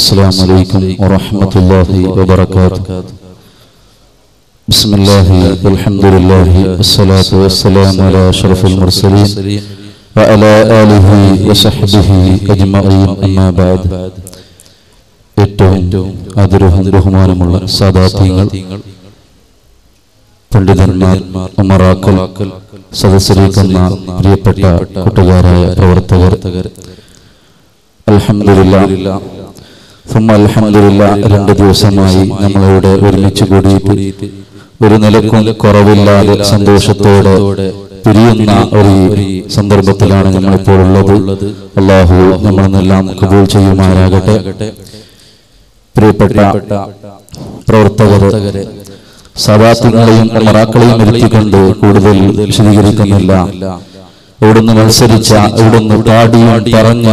السلام عليكم ورحمة الله وبركاته بسم الله والحمد لله والصلاة والسلام على أشرف المرسلين وعلى آله وصحبه أجمعين أما بعد ഏറ്റവും ആദരവും ബഹുമാനമുള്ള സാദാത്യങ്ങൾ പണ്ഡിതന്മാർ ഉമറാക്കൽ സദസ്സിലേക്കുന്ന പ്രിയപ്പെട്ട കൂട്ടുകാരായ പ്രവർത്തകർ അൽഹംദുലില്ലാ സുമ്മ അൽഹംദുലില്ലാ രണ്ട് ദിവസമായി നമ്മളിവിടെ ഒരുമിച്ച് കൂടിയിട്ട് ഒരു നിലക്കും കുറവില്ലാതെ സന്തോഷത്തോടെ പിരിയുന്ന ഒരു സന്ദർഭത്തിലാണ് നമ്മളിപ്പോൾ ഉള്ളത് അള്ളാഹു നമ്മളെന്നെല്ലാം കബൂൾ ചെയ്യുമാറാകട്ടെ പ്രിയപ്പെട്ട പ്രവർത്തകരെ സവാത്തിങ്ങളെയും മറാക്കളെയും ഇരുത്തിക്കൊണ്ട് കൂടുതൽ വിശദീകരിക്കുന്നില്ല ഇവിടുന്ന് മത്സരിച്ച ഇവിടുന്ന് പാടിയും പറഞ്ഞ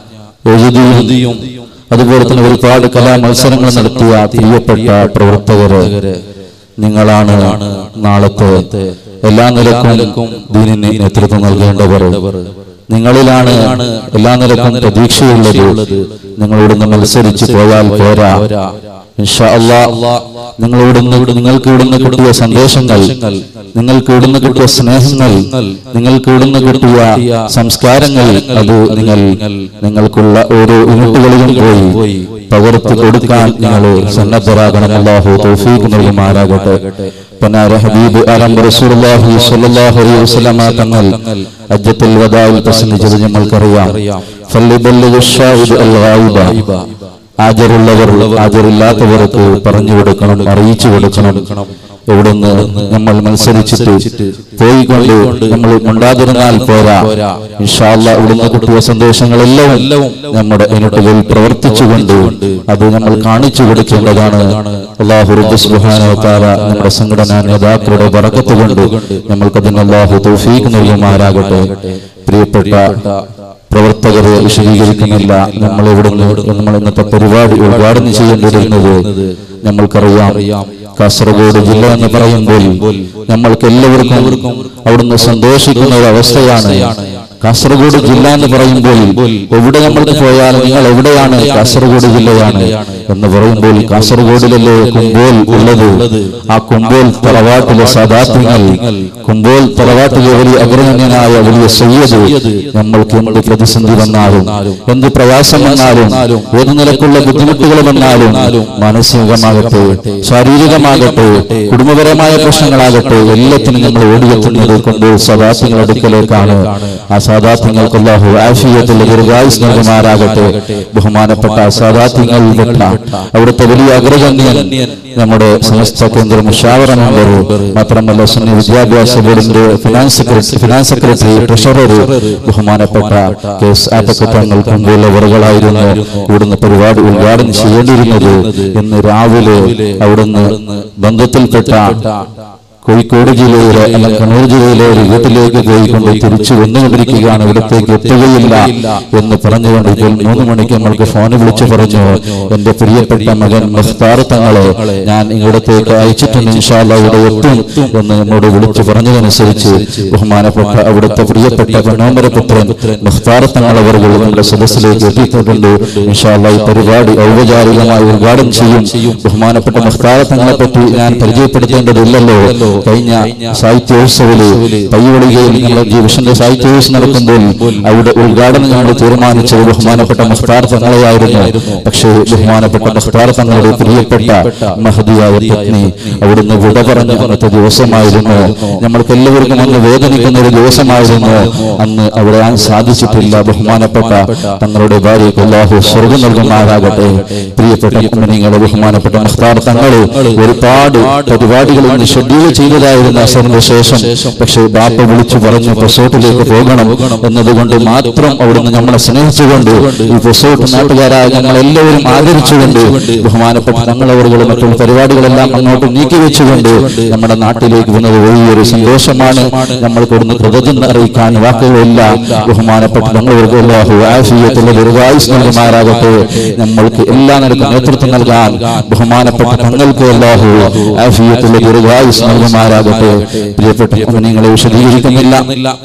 എഴുതിയും അതുപോലെ തന്നെ ഒരുപാട് കലാ മത്സരങ്ങൾ നടത്തിയ പ്രിയപ്പെട്ട പ്രവർത്തകര് നിങ്ങളാണ് നാളത്തെ എല്ലാ നിലക്കും ദീനിന് നേതൃത്വം നൽകേണ്ടവർ നിങ്ങളിലാണ് എല്ലാ നിലക്കും പ്രതീക്ഷയുള്ളത് നിങ്ങളിവിടുന്ന് മത്സരിച്ച് പോയാൽ പോരാ ഇൻഷാ അല്ലാ നിങ്ങൾ ഇവിടുന്ന് നിങ്ങൾക്ക് ഇവിടുന്ന് കിട്ടിയ സന്ദേശങ്ങൾ നിങ്ങൾക്ക് ഇവിടുന്ന് കിട്ടിയ സ്നേഹങ്ങൾ നിങ്ങൾക്ക് ഇവിടുന്ന് കിട്ടിയ സംസ്കാരങ്ങൾ അത് നിങ്ങൾ നിങ്ങൾക്കുള്ള ഓരോ യൂണിറ്റുകളിലും പോയി പകർത്തി കൊടുക്കാൻ നിങ്ങൾ സന്നദ്ധരാകണം അല്ലാഹു തൗഫീഖ് നൽകുമാറാകട്ടെ പനാര ഹബീബ് അലം റസൂലുള്ളാഹി സ്വല്ലല്ലാഹു അലൈഹി വസല്ലമ തങ്ങൾ ഹജ്ജത്തുൽ വദായിൽ പ്രസംഗിച്ചത് നമ്മൾക്കറിയാം ഫല്ലിബല്ലിഗു ഷാഹിദ് അൽ ഗായിബ ഹാജരുള്ളവർ ഹാജരില്ലാത്തവർക്ക് പറഞ്ഞു കൊടുക്കണം അറിയിച്ചു കൊടുക്കണം എവിടുന്ന് നമ്മൾ മത്സരിച്ചിട്ട് പോയിക്കൊണ്ട് നമ്മൾ ഉണ്ടാതിരുന്നാൽ പോരാ ഇൻഷാല്ല ഇവിടുന്ന് കിട്ടിയ സന്ദേശങ്ങളെല്ലാം നമ്മുടെ യൂണിറ്റുകളിൽ പ്രവർത്തിച്ചുകൊണ്ട് അത് നമ്മൾ കാണിച്ചു കൊടുക്കേണ്ടതാണ് അള്ളാഹു സുബാനോത്താര നമ്മുടെ സംഘടനാ നേതാക്കളുടെ പറക്കത്ത് കൊണ്ട് നമ്മൾക്കതിന് അള്ളാഹു തൗഫീഖ് നൽകുമാറാകട്ടെ പ്രിയപ്പെട്ട പ്രവർത്തകരെ വിശദീകരിക്കുന്നില്ല നമ്മൾ ഇവിടുന്ന് നമ്മൾ ഇന്നത്തെ പരിപാടി ഉദ്ഘാടനം ചെയ്യേണ്ടിയിരുന്നത് നമ്മൾക്കറിയാം കാസർഗോഡ് ജില്ല എന്ന് പറയുമ്പോൾ നമ്മൾക്ക് എല്ലാവർക്കും അവിടുന്ന് സന്തോഷിക്കുന്ന ഒരു അവസ്ഥയാണ് കാസർഗോഡ് ജില്ല എന്ന് പറയുമ്പോൾ എവിടെ നമ്മൾക്ക് പോയാൽ നിങ്ങൾ എവിടെയാണ് കാസർഗോഡ് ജില്ലയാണ് എന്ന് പറയുമ്പോൾ കാസർഗോഡിലല്ലേ കുമ്പോൽ ഉള്ളത് ആ കുമ്പോൽ തറവാട്ടിലെ സദാത്യങ്ങൾ കുമ്പോൽ തറവാട്ടിലെ വലിയ അഗ്രഗണ്യനായ വലിയ സയ്യദ് നമ്മൾക്ക് എന്ത് പ്രതിസന്ധി വന്നാലും എന്ത് പ്രയാസം വന്നാലും ഏത് നിലക്കുള്ള ബുദ്ധിമുട്ടുകൾ വന്നാലും മാനസികമാകട്ടെ ശാരീരികമാകട്ടെ കുടുംബപരമായ പ്രശ്നങ്ങളാകട്ടെ എല്ലാത്തിനും നമ്മൾ ഓടിയെത്തുന്നത് കുമ്പോൽ സദാത്യങ്ങൾ അടുക്കലേക്കാണ് ആ സാദാത്യങ്ങൾക്ക് അല്ലാഹു ആഫിയത്തിൽ ദീർഘായുസ് നൽകുമാറാകട്ടെ ബഹുമാനപ്പെട്ട സാദാത്യങ്ങൾ പെട്ട അവിടുത്തെ വലിയ അഗ്രഗണ്യൻ നമ്മുടെ സമസ്ത കേന്ദ്ര മുഷാവറ മെമ്പർ മാത്രമല്ല സുന്നി വിദ്യാഭ്യാസ ബോർഡിന്റെ finance secretary finance secretary treasurer ബഹുമാനപ്പെട്ട കെ എസ് ആറ്റക്കുട്ടങ്ങൾ കൊണ്ടുള്ളവറുകളായിരുന്നു ഇവിടുന്ന് പരിപാടി ഉദ്ഘാടനം ചെയ്യേണ്ടിയിരുന്നത് ഇന്ന് രാവിലെ അവിടുന്ന് ബന്ധത്തിൽപ്പെട്ട കോഴിക്കോട് ജില്ലയിലെ അല്ലെങ്കിൽ കണ്ണൂർ ജില്ലയിലെ ഒരു വീട്ടിലേക്ക് പോയിക്കൊണ്ട് തിരിച്ചു വന്നുകൊണ്ടിരിക്കുകയാണ് ഇവിടത്തേക്ക് എത്തുകയില്ല എന്ന് പറഞ്ഞുകൊണ്ട് ഇപ്പോൾ മൂന്ന് മണിക്ക് നമ്മൾക്ക് ഫോൺ വിളിച്ചു പറഞ്ഞു എന്റെ പ്രിയപ്പെട്ട മകൻ മുഖ്താർ തങ്ങളെ ഞാൻ ഇവിടത്തേക്ക് അയച്ചിട്ടുണ്ട് ഇൻഷാല്ല ഇവിടെ എത്തും എന്ന് നമ്മോട് വിളിച്ചു പറഞ്ഞതനുസരിച്ച് ബഹുമാനപ്പെട്ട അവിടുത്തെ പ്രിയപ്പെട്ട പെണ്ണോമരപുത്രൻ മുഖ്താർ തങ്ങൾ അവർ നമ്മുടെ സദസ്സിലേക്ക് എത്തിയിട്ടുണ്ട് ഇൻഷാല്ല ഈ പരിപാടി ഔപചാരികമായി ഉദ്ഘാടനം ചെയ്യും ബഹുമാനപ്പെട്ട മുഖ്താർ തങ്ങളെ പറ്റി ഞാൻ പരിചയപ്പെടുത്തേണ്ടതില്ലല്ലോ കഴിഞ്ഞ സാഹിത്യോത്സവില് പയ്യവളികയിൽ ഞങ്ങൾ ജീവഷന്റെ സാഹിത്യോത്സവം നടക്കുമ്പോൾ അവിടെ ഉദ്ഘാടനം ഞങ്ങൾ തീരുമാനിച്ചത് ബഹുമാനപ്പെട്ട മുഖ്താർ തങ്ങളെയായിരുന്നു പക്ഷേ ബഹുമാനപ്പെട്ട മുഖ്താർ തങ്ങളുടെ പ്രിയപ്പെട്ട മഹതിയായ പത്നി അവിടുന്ന് വിട പറഞ്ഞ അന്നത്തെ ദിവസമായിരുന്നു നമ്മൾക്ക് എല്ലാവർക്കും അന്ന് വേദനിക്കുന്ന ഒരു ദിവസമായിരുന്നു അന്ന് അവിടെ ആ സാധിച്ചിട്ടില്ല ബഹുമാനപ്പെട്ട തങ്ങളുടെ ഭാര്യയ്ക്ക് അല്ലാഹു സ്വർഗം നൽകുമാറാകട്ടെ പ്രിയപ്പെട്ട നിങ്ങളെ ബഹുമാനപ്പെട്ട മുഖ്താർ തങ്ങള് ഒരുപാട് പരിപാടികൾ ഇന്ന് ഷെഡ്യൂൾ ചെയ്തതായിരുന്നു അസറിന്റെ ശേഷം പക്ഷേ ബാപ്പ വിളിച്ചു പറഞ്ഞു റിസോർട്ടിലേക്ക് പോകണം എന്നതുകൊണ്ട് മാത്രം അവിടുന്ന് നമ്മളെ സ്നേഹിച്ചുകൊണ്ട് ഈ റിസോർട്ട് നാട്ടുകാരായ ഞങ്ങൾ എല്ലാവരും ആദരിച്ചുകൊണ്ട് ബഹുമാനപ്പെട്ട തങ്ങളവറുകളും മറ്റുള്ള പരിപാടികളെല്ലാം അങ്ങോട്ട് നീക്കി വെച്ചുകൊണ്ട് നമ്മുടെ നാട്ടിലേക്ക് വന്നത് വലിയൊരു സന്തോഷമാണ് നമ്മൾക്ക് ഇവിടുന്ന് കൃതജ്ഞത അറിയിക്കാൻ വാക്കുകളില്ല ബഹുമാനപ്പെട്ട തങ്ങളവർക്ക് അല്ലാഹു ആഫിയത്തുള്ള ദീർഘായുസ് നൽകുമാറാകട്ടെ നമ്മൾക്ക് എല്ലാ നിലക്കും നേതൃത്വം നൽകാൻ ബഹുമാനപ്പെട്ട തങ്ങൾക്ക് അല്ലാഹു ആഫിയത്തുള്ള ദീർഘായുസ് നൽകുമാറാകട്ടെ പ്രിയപ്പെട്ട നിങ്ങളെ വിശദീകരിക്കുന്നില്ല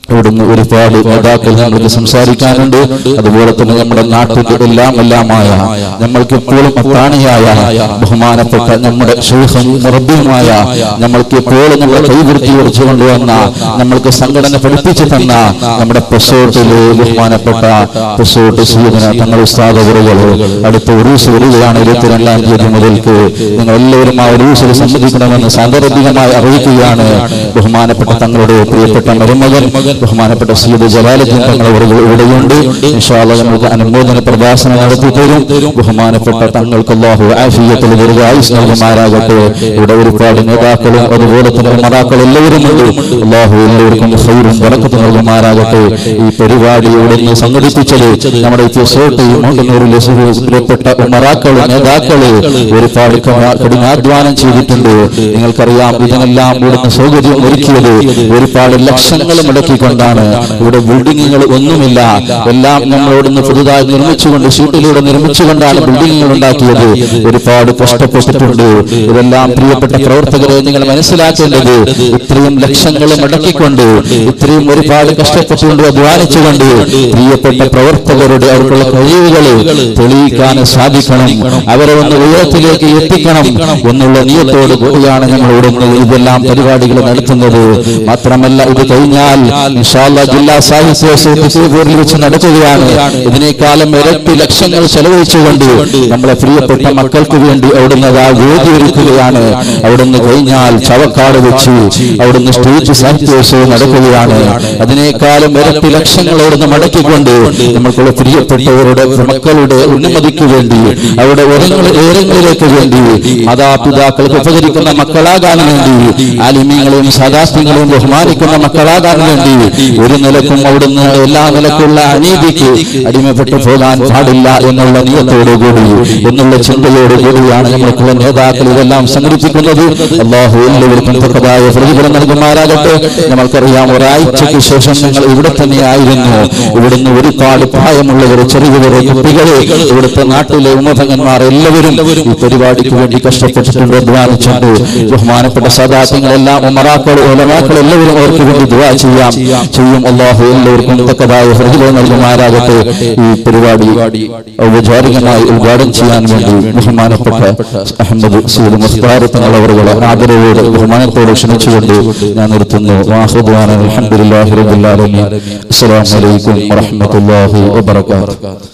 ഇവിടുന്ന് ഒരുപാട് നേതാക്കൾ നമ്മൾക്ക് സംസാരിക്കാനുണ്ട് അതുപോലെ തന്നെ നമ്മുടെ നാട്ടിന്റെ എല്ലാം എല്ലാമായ നമ്മൾക്ക് എപ്പോഴും അത്താണിയായ ബഹുമാനപ്പെട്ട നമ്മുടെ ശൈഖം റബ്ബിയുമായ നമ്മൾക്ക് എപ്പോഴും നമ്മുടെ കൈവൃത്തി ഉറച്ചു കൊണ്ടുവന്ന നമ്മൾക്ക് സംഘടന പഠിപ്പിച്ചു തന്ന നമ്മുടെ പെസോട്ടില് ബഹുമാനപ്പെട്ട പെസോട്ട് സീതന തങ്ങൾ ഉസ്താദവറുകൾ അടുത്ത ഉറൂസ് വരികയാണ് ഇരുപത്തിരണ്ടാം തീയതി മുതൽക്ക് നിങ്ങൾ എല്ലാവരും ആ ഉറൂസിൽ സംബന്ധിക്കണമെന്ന് സാന്ദർഭികമായി അറിയിക്കുകയാണ് ബഹുമാനപ്പെട്ട തങ്ങളുടെ പ്രിയപ്പെട്ട മരുമകൻ ബഹുമാനപ്പെട്ട സീദ് ജലാലുദ്ദീൻ തങ്ങൾ അവர்கள் ഇവിടെയുണ്ട് ഇൻഷാല്ല നമുക്ക് അനുമോദന പ്രഭാഷണം നടത്തി തരും ബഹുമാനപ്പെട്ട തങ്ങൾക്ക് അള്ളാഹു ആഫിയത്തിൽ ദീർഘ ആയുസ് നൽകുമാരാകട്ടെ ഇവിടെ ഒരുപാട് നേതാക്കളും അതുപോലെ തന്നെ മറാക്കൾ എല്ലാവരും ഉണ്ട് അള്ളാഹു എല്ലാവർക്കും ഹൈറും വറക്കത്ത് നൽകുമാരാകട്ടെ ഈ പരിപാടി ഇവിടെ നിന്ന് സംഘടിപ്പിച്ചത് നമ്മുടെ സോട്ട് മൗണ്ടന്നൂരിലെ പ്രിയപ്പെട്ട മറാക്കള് നേതാക്കള് ഒരുപാട് കഠ- കഠിനാധ്വാനം ചെയ്തിട്ടുണ്ട് നിങ്ങൾക്കറിയാം ഇതിനെല്ലാം ഇവിടുന്ന് സൗകര്യം ഒരുക്കിയത് ഒരുപാട് ലക്ഷങ്ങൾ മുടക്കിക്കൊണ്ടാണ് ഇവിടെ ബിൽഡിങ്ങുകൾ ഒന്നുമില്ല എല്ലാം നമ്മളോടൊന്ന് പുതുതായി നിർമ്മിച്ചുകൊണ്ട് ഷീട്ടിലൂടെ നിർമ്മിച്ചുകൊണ്ടാണ് ബിൽഡിങ്ങുകൾ ഉണ്ടാക്കിയത് ഒരുപാട് കഷ്ടപ്പെട്ടിട്ടുണ്ട് ഇതെല്ലാം പ്രിയപ്പെട്ട പ്രവർത്തകരെ നിങ്ങൾ മനസ്സിലാക്കേണ്ടത് ഇത്രയും ലക്ഷങ്ങൾ മുടക്കിക്കൊണ്ട് ഇത്രയും ഒരുപാട് കഷ്ടപ്പെട്ടുകൊണ്ട് അധ്വാനിച്ചുകൊണ്ട് പ്രിയപ്പെട്ട പ്രവർത്തകരുടെ അവർക്കുള്ള കഴിവുകൾ തെളിയിക്കാൻ സാധിക്കണം അവരെ ഒന്ന് ഉയരത്തിലേക്ക് എത്തിക്കണം എന്നുള്ള നിയത്തോട് കൂടിയാണ് ഞങ്ങൾ ഇവിടെ നിന്ന് ഇതെല്ലാം പരിപാടികൾ നടത്തുന്നത് മാത്രമല്ല ഇത് കഴിഞ്ഞാൽ ഇൻഷാല്ല ജില്ലാ സാഹിത്യ സൊസൈറ്റിയിൽ വെച്ച് നടക്കുകയാണ് ഇതിനേക്കാളും ഇരട്ടി ലക്ഷങ്ങൾ ചെലവഴിച്ചുകൊണ്ട് നമ്മളെ പ്രിയപ്പെട്ട മക്കൾക്ക് വേണ്ടി അവിടുന്ന് ആ വേദി ഒരുക്കുകയാണ് അവിടുന്ന് കഴിഞ്ഞാൽ ചവക്കാട് വെച്ച് അവിടുന്ന് സ്റ്റേജ് സാഹിത്യോത്സവം നടക്കുകയാണ് അതിനേക്കാളും ഇരട്ടി ലക്ഷങ്ങൾ അവിടുന്ന് മടക്കിക്കൊണ്ട് നമ്മൾക്കുള്ള പ്രിയപ്പെട്ടവരുടെ മക്കളുടെ ഉന്നമതിക്ക് വേണ്ടി അവിടെ ഉയരങ്ങൾ ഉയരങ്ങളിലേക്ക് വേണ്ടി മാതാപിതാക്കൾക്ക് ഉപകരിക്കുന്ന മക്കളാകാൻ വേണ്ടി ആലിമ്യങ്ങളെയും സദാസ്യങ്ങളെയും ബഹുമാനിക്കുന്ന മക്കളാകാൻ വേണ്ടി ഒരു നിലക്കും അവിടുന്ന് എല്ലാ നിലക്കുള്ള അനീതിക്ക് അടിമപ്പെട്ടു പോകാൻ പാടില്ല എന്നുള്ള നിയത്തോടുകൂടി എന്നുള്ള ചിന്തയോടുകൂടിയാണ് നമ്മൾക്കുള്ള നേതാക്കൾ ഇതെല്ലാം സംഘടിപ്പിക്കുന്നത് അള്ളാഹു എല്ലാവർക്കും തക്കതായ പ്രതിഫലം നൽകുമാരാകട്ടെ നമ്മൾക്കറിയാം ഒരാഴ്ചയ്ക്ക് ശേഷം നിങ്ങൾ ഇവിടെ തന്നെയായിരുന്നു ഇവിടുന്ന് ഒരുപാട് പ്രായമുള്ളവർ ചെറിയവരെ കുട്ടികളെ ഇവിടുത്തെ നാട്ടിലെ ഉമഭങ്ങന്മാർ എല്ലാവരും ഈ പരിപാടിക്ക് വേണ്ടി കഷ്ടപ്പെട്ടിട്ടുണ്ട് അധ്വാനിച്ചുണ്ട് ബഹുമാനപ്പെട്ട സദാത്യങ്ങളെല്ലാം ഉമറാക്കൾ ഓലമാക്കൾ എല്ലാവരും അവർക്ക് വേണ്ടി ദുവാ ചെയ്യാം ചെയ്യും അള്ളാഹു എല്ലാവർക്കും തക്കതായ പ്രതിഫലം നൽകുമാരാകട്ടെ ഈ പരിപാടി ഔപചാരികമായി ഉദ്ഘാടനം ചെയ്യാൻ വേണ്ടി ബഹുമാനപ്പെട്ട അഹമ്മദ് സീദ് മുഖ്താർ തങ്ങളവറുകളെ ആദരവോട് ബഹുമാനത്തോട് ക്ഷണിച്ചുകൊണ്ട് ഞാൻ നിർത്തുന്നു വാഹുദ്വാന അലഹമുല്ലാഹി റബുല്ലാലമീൻ അസ്സലാമു അലൈക്കും വറഹ്മത്തുള്ളാഹി വബറകാതുഹു